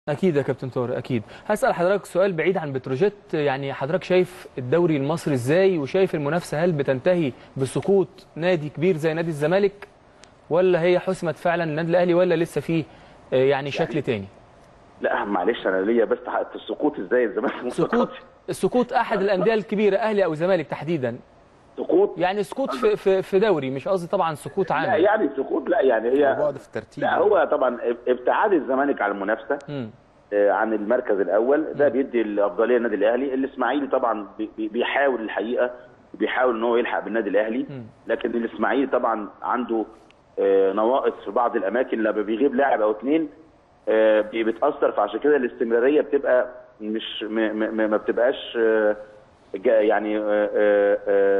اكيد يا كابتن طارق اكيد هسال حضرتك سؤال بعيد عن بتروجيت يعني حضرتك شايف الدوري المصري ازاي وشايف المنافسه هل بتنتهي بسقوط نادي كبير زي نادي الزمالك ولا هي حسمت فعلا النادي الاهلي ولا لسه فيه آه، يعني شكل تاني لا معلش انا ليا بس حق السقوط ازاي الزمالك ما سقوط سقطش. سقوط احد الانديه الكبيره اهلي او زمالك تحديدا سقوط يعني سقوط في في, في دوري مش قصدي طبعا سقوط لا عام يعني سقوط لا يعني هي بعد في الترتيب لا هو طبعا ابتعاد الزمالك عن المنافسه مم. آه، عن المركز الاول ده بيدي الافضليه للنادي الاهلي الاسماعيلي طبعا بي- بي- بيحاول الحقيقه بيحاول ان هو يلحق بالنادي الاهلي لكن الاسماعيلي طبعا عنده آه، نواقص في بعض الاماكن لما بيغيب لاعب او اثنين بي- بتاثر فعشان كده الاستمراريه بتبقى مش م- م- م- ما بتبقاش آه، جا- يعني آه، آه،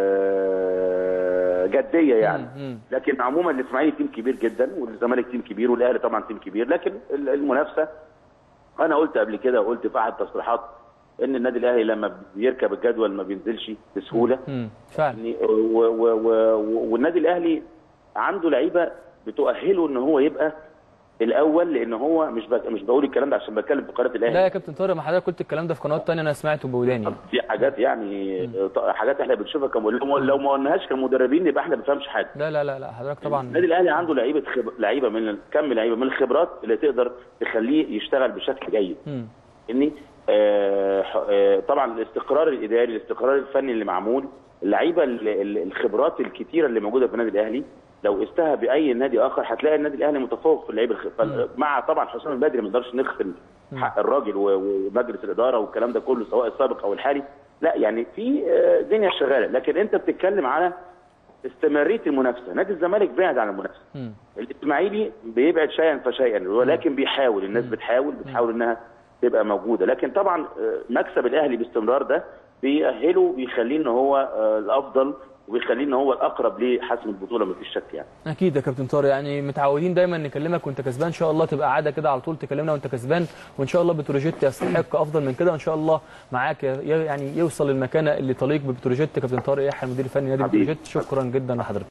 آه، جديه يعني مم. لكن عموما الاسماعيلي تيم كبير جدا والزمالك تيم كبير والاهلي طبعا تيم كبير لكن ال- المنافسه انا قلت قبل كده وقلت في احد التصريحات ان النادي الاهلي لما بيركب الجدول ما بينزلش بسهوله مم. فعلا يعني و- و- و- والنادي الاهلي عنده لعيبه بتؤهله ان هو يبقى الاول لان هو مش بك مش بقول الكلام ده عشان بتكلم في قناه لا الاهلي يا كابتن طارق ما حضرتك قلت الكلام ده في قنوات تانية انا سمعته بوداني في حاجات يعني حاجات احنا بنشوفها كم لو لو ما قلناهاش كمدربين يبقى احنا ما بنفهمش حاجه لا لا لا لا حضرتك طبعا النادي الاهلي عنده لعيبه خب... لعيبه من كم لعيبه من الخبرات اللي تقدر تخليه يشتغل بشكل جيد مم. اني آه ح- آه طبعا الاستقرار الاداري الاستقرار الفني اللي معمول اللعيبه ال- ال- الخبرات الكتيره اللي موجوده في النادي الاهلي لو قستها باي نادي اخر هتلاقي النادي الاهلي متفوق في اللعيبه الخ... فال- مع طبعا حسام البدري ما نقدرش نغفل حق الراجل و- ومجلس الاداره والكلام ده كله سواء السابق او الحالي لا يعني في آه، دنيا شغاله لكن انت بتتكلم على استمراريه المنافسه نادي الزمالك بعد عن المنافسه مم. الاسماعيلي بيبعد شيئا فشيئا ولكن بيحاول الناس بتحاول بتحاول انها تبقى موجوده لكن طبعا آه، مكسب الاهلي باستمرار ده بيأهله بيخليه ان هو آه، الافضل وبيخليه ان هو الاقرب لحسم البطوله مفيش شك يعني اكيد يا كابتن طارق يعني متعودين دايما نكلمك وانت كسبان ان شاء الله تبقى عاده كده على طول تكلمنا وانت كسبان وان شاء الله بتروجيت يستحق افضل من كده وان شاء الله معاك ي- يعني يوصل للمكانه اللي تليق ببتروجيت كابتن طارق يحيى المدير الفني نادي حبيبي. بتروجيت شكرا جدا لحضرتك